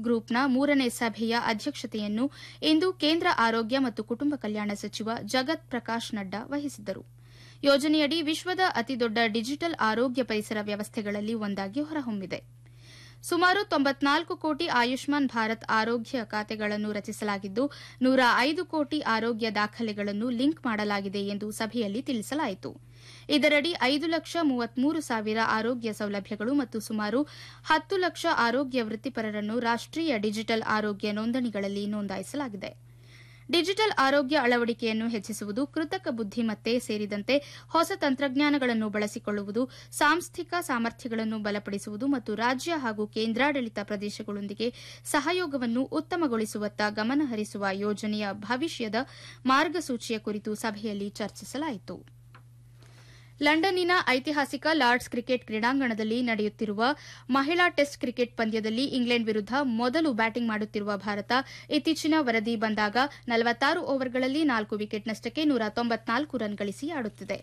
ಗ್ರೂಪ್ನ ಮೂರನೇ ಸಭೆಯ ಅಧ್ಯಕ್ಷತೆಯನ್ನು ಇಂದು ಕೇಂದ್ರ ಆರೋಗ್ಯ ಮತ್ತು ಕುಟುಂಬ ಕಲ್ಯಾಣ ಸಚಿವ ಜಗತ್ ಪ್ರಕಾಶ್ ನಡ್ಡಾ ವಹಿಸಿದ್ದರು ಯೋಜನೆಯಡಿ ವಿಶ್ವದ ಅತಿದೊಡ್ಡ ಡಿಜಿಟಲ್ ಆರೋಗ್ಯ ಪರಿಸರ ವ್ಯವಸ್ಥೆಗಳಲ್ಲಿ ಒಂದಾಗಿ ಹೊರಹೊಮ್ಮಿದೆ ಸುಮಾರು ತೊಂಬತ್ನಾಲ್ಕು ಕೋಟಿ ಆಯುಷ್ಮಾನ್ ಭಾರತ್ ಆರೋಗ್ಯ ಖಾತೆಗಳನ್ನು ರಚಿಸಲಾಗಿದ್ದು ನೂರ ಐದು ಕೋಟಿ ಆರೋಗ್ಯ ದಾಖಲೆಗಳನ್ನು ಲಿಂಕ್ ಮಾಡಲಾಗಿದೆ ಎಂದು ಸಭೆಯಲ್ಲಿ ತಿಳಿಸಲಾಯಿತು ಇದರಡಿ ಐದು ಲಕ್ಷ ಮೂವತ್ಮೂರು ಸಾವಿರ ಆರೋಗ್ಯ ಸೌಲಭ್ಯಗಳು ಮತ್ತು ಸುಮಾರು ಹತ್ತು ಲಕ್ಷ ಆರೋಗ್ಯ ವೃತ್ತಿಪರರನ್ನು ರಾಷ್ಟೀಯ ಡಿಜಿಟಲ್ ಆರೋಗ್ಯ ನೋಂದಣಿಗಳಲ್ಲಿ ನೋಂದಾಯಿಸಲಾಗಿದೆ ಡಿಜಿಟಲ್ ಆರೋಗ್ಯ ಅಳವಡಿಕೆಯನ್ನು ಹೆಚ್ಚಿಸುವುದು ಕೃತಕ ಬುದ್ದಿಮತ್ತೆ ಸೇರಿದಂತೆ ಹೊಸ ತಂತ್ರಜ್ಞಾನಗಳನ್ನು ಬಳಸಿಕೊಳ್ಳುವುದು ಸಾಂಸ್ಥಿಕ ಸಾಮರ್ಥ್ಯಗಳನ್ನು ಬಲಪಡಿಸುವುದು ಮತ್ತು ರಾಜ್ಯ ಹಾಗೂ ಕೇಂದ್ರಾಡಳಿತ ಪ್ರದೇಶಗಳೊಂದಿಗೆ ಸಹಯೋಗವನ್ನು ಉತ್ತಮಗೊಳಿಸುವತ್ತ ಗಮನಹರಿಸುವ ಯೋಜನೆಯ ಭವಿಷ್ಯದ ಮಾರ್ಗಸೂಚಿಯ ಕುರಿತು ಸಭೆಯಲ್ಲಿ ಚರ್ಚಿಸಲಾಯಿತು ಲಂಡನ್ನಿನ ಐತಿಹಾಸಿಕ ಲಾರ್ಡ್ಸ್ ಕ್ರಿಕೆಟ್ ಕ್ರೀಡಾಂಗಣದಲ್ಲಿ ನಡೆಯುತ್ತಿರುವ ಮಹಿಳಾ ಟೆಸ್ಟ್ ಕ್ರಿಕೆಟ್ ಪಂದ್ಯದಲ್ಲಿ ಇಂಗ್ಲೆಂಡ್ ವಿರುದ್ದ ಮೊದಲು ಬ್ಯಾಟಿಂಗ್ ಮಾಡುತ್ತಿರುವ ಭಾರತ ಇತ್ತೀಚಿನ ವರದಿ ಬಂದಾಗ ನಲವತ್ತಾರು ಓವರ್ಗಳಲ್ಲಿ ನಾಲ್ಕು ವಿಕೆಟ್ ನಷ್ಟಕ್ಕೆ ನೂರ ತೊಂಬತ್ನಾಲ್ಕು ರನ್ ಗಳಿಸಿ ಆಡುತ್ತಿದೆ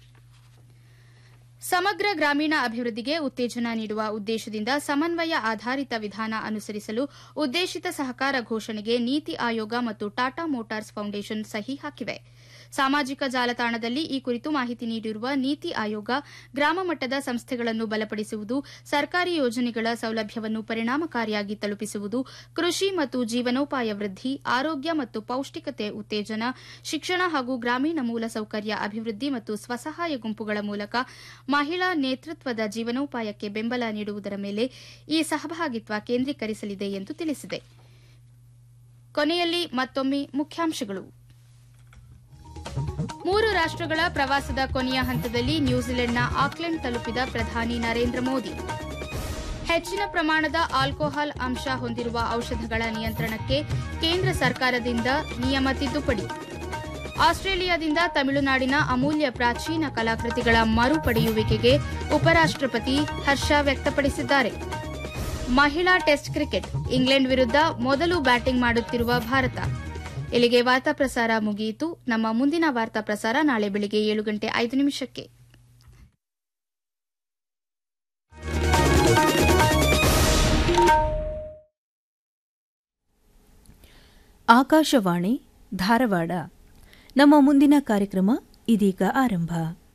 ಸಮಗ್ರ ಗ್ರಾಮೀಣ ಅಭಿವೃದ್ಧಿಗೆ ಉತ್ತೇಜನ ನೀಡುವ ಉದ್ದೇಶದಿಂದ ಸಮನ್ವಯ ಆಧಾರಿತ ವಿಧಾನ ಅನುಸರಿಸಲು ಉದ್ದೇಶಿತ ಸಹಕಾರ ಘೋಷಣೆಗೆ ನೀತಿ ಆಯೋಗ ಮತ್ತು ಟಾಟಾ ಮೋಟಾರ್ಸ್ ಫೌಂಡೇಶನ್ ಸಹಿ ಹಾಕಿವೆ ಸಾಮಾಜಿಕ ಜಾಲತಾಣದಲ್ಲಿ ಈ ಕುರಿತು ಮಾಹಿತಿ ನೀಡಿರುವ ನೀತಿ ಆಯೋಗ ಗ್ರಾಮ ಮಟ್ಟದ ಸಂಸ್ಥೆಗಳನ್ನು ಬಲಪಡಿಸುವುದು ಸರ್ಕಾರಿ ಯೋಜನೆಗಳ ಸೌಲಭ್ಯವನ್ನು ಪರಿಣಾಮಕಾರಿಯಾಗಿ ತಲುಪಿಸುವುದು ಕೃಷಿ ಮತ್ತು ಜೀವನೋಪಾಯ ವೃದ್ಧಿ ಆರೋಗ್ಯ ಮತ್ತು ಪೌಷ್ಟಿಕತೆ ಉತ್ತೇಜನ ಶಿಕ್ಷಣ ಹಾಗೂ ಗ್ರಾಮೀಣ ಮೂಲಸೌಕರ್ಯ ಅಭಿವೃದ್ಧಿ ಮತ್ತು ಸ್ವಸಹಾಯ ಗುಂಪುಗಳ ಮೂಲಕ ಮಹಿಳಾ ನೇತೃತ್ವದ ಜೀವನೋಪಾಯಕ್ಕೆ ಬೆಂಬಲ ನೀಡುವುದರ ಮೇಲೆ ಈ ಸಹಭಾಗಿತ್ವ ಕೇಂದ್ರೀಕರಿಸಲಿದೆ ಎಂದು ತಿಳಿಸಿದೆ ಕೊನೆಯಲ್ಲಿ ಮತ್ತೊಮ್ಮೆ ಮುಖ್ಯಾಂಶಗಳು ಮೂರು ರಾಷ್ಟಗಳ ಪ್ರವಾಸದ ಕೊನೆಯ ಹಂತದಲ್ಲಿ ನ್ಯೂಜಿಲೆಂಡ್ನ ಆಕ್ಲೆಂಡ್ ತಲುಪಿದ ಪ್ರಧಾನಿ ನರೇಂದ್ರ ಮೋದಿ ಹೆಚ್ಚಿನ ಪ್ರಮಾಣದ ಆಲ್ಕೋಹಾಲ್ ಅಂಶ ಹೊಂದಿರುವ ಔಷಧಗಳ ನಿಯಂತ್ರಣಕ್ಕೆ ಕೇಂದ್ರ ಸರ್ಕಾರದಿಂದ ನಿಯಮ ತಿದ್ದುಪಡಿ ಆಸ್ಟ್ರೇಲಿಯಾದಿಂದ ತಮಿಳುನಾಡಿನ ಅಮೂಲ್ಯ ಪ್ರಾಚೀನ ಕಲಾಕೃತಿಗಳ ಮರುಪಡೆಯುವಿಕೆಗೆ ಉಪರಾಷ್ಟಪತಿ ಹರ್ಷ ವ್ಯಕ್ತಪಡಿಸಿದ್ದಾರೆ ಮಹಿಳಾ ಟೆಸ್ಟ್ ಕ್ರಿಕೆಟ್ ಇಂಗ್ಲೆಂಡ್ ವಿರುದ್ದ ಮೊದಲು ಬ್ಯಾಟಿಂಗ್ ಮಾಡುತ್ತಿರುವ ಭಾರತ ಇಲ್ಲಿಗೆ ವಾರ್ತಾ ಪ್ರಸಾರ ಮುಗಿಯಿತು ನಮ್ಮ ಮುಂದಿನ ವಾರ್ತಾ ಪ್ರಸಾರ ನಾಳೆ ಬೆಳಿಗ್ಗೆ ಏಳು ಗಂಟೆ ಐದು ನಿಮಿಷಕ್ಕೆ ಆಕಾಶವಾಣಿ ಧಾರವಾಡ ನಮ್ಮ ಮುಂದಿನ ಕಾರ್ಯಕ್ರಮ ಇದೀಗ ಆರಂಭ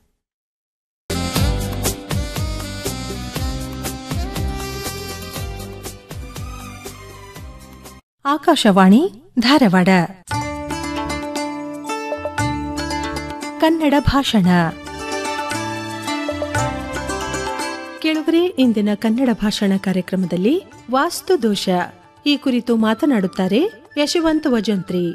ಆಕಾಶವಾಣಿ ಧಾರವಾಡ ಕನ್ನಡ ಭಾಷಣ ಕೇಳುಗರೆ ಇಂದಿನ ಕನ್ನಡ ಭಾಷಣ ಕಾರ್ಯಕ್ರಮದಲ್ಲಿ ವಾಸ್ತು ದೋಷ ಈ ಕುರಿತು ಮಾತನಾಡುತ್ತಾರೆ ಯಶವಂತ್ ವಜಂತ್ರಿ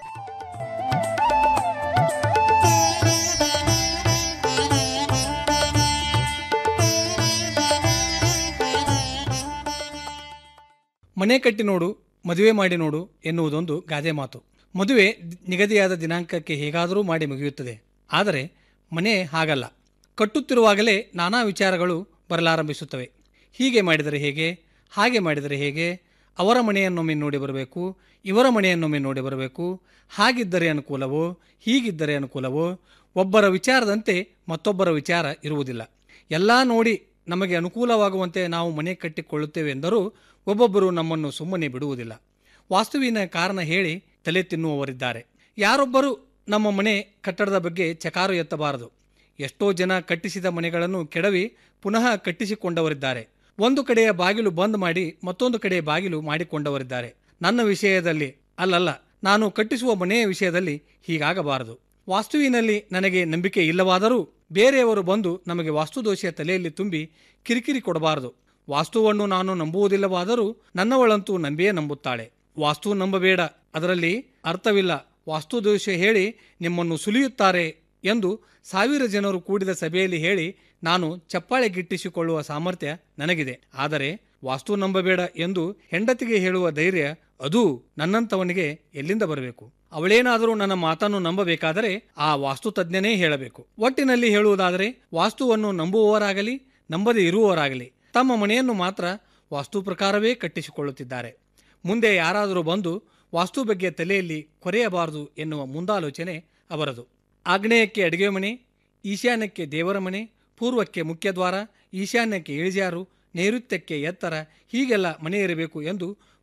ಮನೆ ಕಟ್ಟಿ ನೋಡು ಮದುವೆ ಮಾಡಿ ನೋಡು ಎನ್ನುವುದೊಂದು ಗಾದೆ ಮಾತು ಮದುವೆ ನಿಗದಿಯಾದ ದಿನಾಂಕಕ್ಕೆ ಹೇಗಾದರೂ ಮಾಡಿ ಮುಗಿಯುತ್ತದೆ ಆದರೆ ಮನೆ ಹಾಗಲ್ಲ ಕಟ್ಟುತ್ತಿರುವಾಗಲೇ ನಾನಾ ವಿಚಾರಗಳು ಬರಲಾರಂಭಿಸುತ್ತವೆ ಹೀಗೆ ಮಾಡಿದರೆ ಹೇಗೆ ಹಾಗೆ ಮಾಡಿದರೆ ಹೇಗೆ ಅವರ ಮನೆಯನ್ನೊಮ್ಮೆ ನೋಡಿ ಬರಬೇಕು ಇವರ ಮನೆಯನ್ನೊಮ್ಮೆ ನೋಡಿ ಬರಬೇಕು ಹಾಗಿದ್ದರೆ ಅನುಕೂಲವೋ ಹೀಗಿದ್ದರೆ ಅನುಕೂಲವೋ ಒಬ್ಬರ ವಿಚಾರದಂತೆ ಮತ್ತೊಬ್ಬರ ವಿಚಾರ ಇರುವುದಿಲ್ಲ ಎಲ್ಲ ನೋಡಿ ನಮಗೆ ಅನುಕೂಲವಾಗುವಂತೆ ನಾವು ಮನೆ ಕಟ್ಟಿಕೊಳ್ಳುತ್ತೇವೆ ಎಂದರೂ ಒಬ್ಬೊಬ್ಬರು ನಮ್ಮನ್ನು ಸುಮ್ಮನೆ ಬಿಡುವುದಿಲ್ಲ ವಾಸ್ತುವಿನ ಕಾರಣ ಹೇಳಿ ತಲೆ ತಿನ್ನುವವರಿದ್ದಾರೆ ಯಾರೊಬ್ಬರು ನಮ್ಮ ಮನೆ ಕಟ್ಟಡದ ಬಗ್ಗೆ ಚಕಾರು ಎತ್ತಬಾರದು ಎಷ್ಟೋ ಜನ ಕಟ್ಟಿಸಿದ ಮನೆಗಳನ್ನು ಕೆಡವಿ ಪುನಃ ಕಟ್ಟಿಸಿಕೊಂಡವರಿದ್ದಾರೆ ಒಂದು ಕಡೆಯ ಬಾಗಿಲು ಬಂದ್ ಮಾಡಿ ಮತ್ತೊಂದು ಕಡೆ ಬಾಗಿಲು ಮಾಡಿಕೊಂಡವರಿದ್ದಾರೆ ನನ್ನ ವಿಷಯದಲ್ಲಿ ಅಲ್ಲಲ್ಲ ನಾನು ಕಟ್ಟಿಸುವ ಮನೆಯ ವಿಷಯದಲ್ಲಿ ಹೀಗಾಗಬಾರದು ವಾಸ್ತುವಿನಲ್ಲಿ ನನಗೆ ನಂಬಿಕೆ ಇಲ್ಲವಾದರೂ ಬೇರೆಯವರು ಬಂದು ನಮಗೆ ವಾಸ್ತುದೋಷೆಯ ತಲೆಯಲ್ಲಿ ತುಂಬಿ ಕಿರಿಕಿರಿ ಕೊಡಬಾರದು ವಾಸ್ತುವನ್ನು ನಾನು ನಂಬುವುದಿಲ್ಲವಾದರೂ ನನ್ನವಳಂತೂ ನಂಬಿಯೇ ನಂಬುತ್ತಾಳೆ ವಾಸ್ತು ನಂಬಬೇಡ ಅದರಲ್ಲಿ ಅರ್ಥವಿಲ್ಲ ವಾಸ್ತುದೋಷ ಹೇಳಿ ನಿಮ್ಮನ್ನು ಸುಲಿಯುತ್ತಾರೆ ಎಂದು ಸಾವಿರ ಜನರು ಕೂಡಿದ ಸಭೆಯಲ್ಲಿ ಹೇಳಿ ನಾನು ಚಪ್ಪಾಳೆ ಗಿಟ್ಟಿಸಿಕೊಳ್ಳುವ ಸಾಮರ್ಥ್ಯ ನನಗಿದೆ ಆದರೆ ವಾಸ್ತು ನಂಬಬೇಡ ಎಂದು ಹೆಂಡತಿಗೆ ಹೇಳುವ ಧೈರ್ಯ ಅದು ನನ್ನಂತವನಿಗೆ ಎಲ್ಲಿಂದ ಬರಬೇಕು ಅವಳೇನಾದರೂ ನನ್ನ ಮಾತನ್ನು ನಂಬಬೇಕಾದರೆ ಆ ವಾಸ್ತು ತಜ್ಞನೇ ಹೇಳಬೇಕು ಒಟ್ಟಿನಲ್ಲಿ ಹೇಳುವುದಾದರೆ ವಾಸ್ತುವನ್ನು ನಂಬುವವರಾಗಲಿ ನಂಬದೇ ಇರುವವರಾಗಲಿ ತಮ್ಮ ಮನೆಯನ್ನು ಮಾತ್ರ ವಾಸ್ತು ಪ್ರಕಾರವೇ ಕಟ್ಟಿಸಿಕೊಳ್ಳುತ್ತಿದ್ದಾರೆ ಮುಂದೆ ಯಾರಾದರೂ ಬಂದು ವಾಸ್ತು ಬಗ್ಗೆ ತಲೆಯಲ್ಲಿ ಕೊರೆಯಬಾರದು ಎನ್ನುವ ಮುಂದಾಲೋಚನೆ ಅವರದು ಆಗ್ನೇಯಕ್ಕೆ ಅಡಿಗೆ ಮನೆ ಈಶಾನ್ಯಕ್ಕೆ ದೇವರ ಮನೆ ಪೂರ್ವಕ್ಕೆ ಮುಖ್ಯದ್ವಾರ ಈಶಾನ್ಯಕ್ಕೆ ಇಳಿಜಾರು ನೈಋತ್ಯಕ್ಕೆ ಎತ್ತರ ಹೀಗೆಲ್ಲ ಮನೆ ಇರಬೇಕು ಎಂದು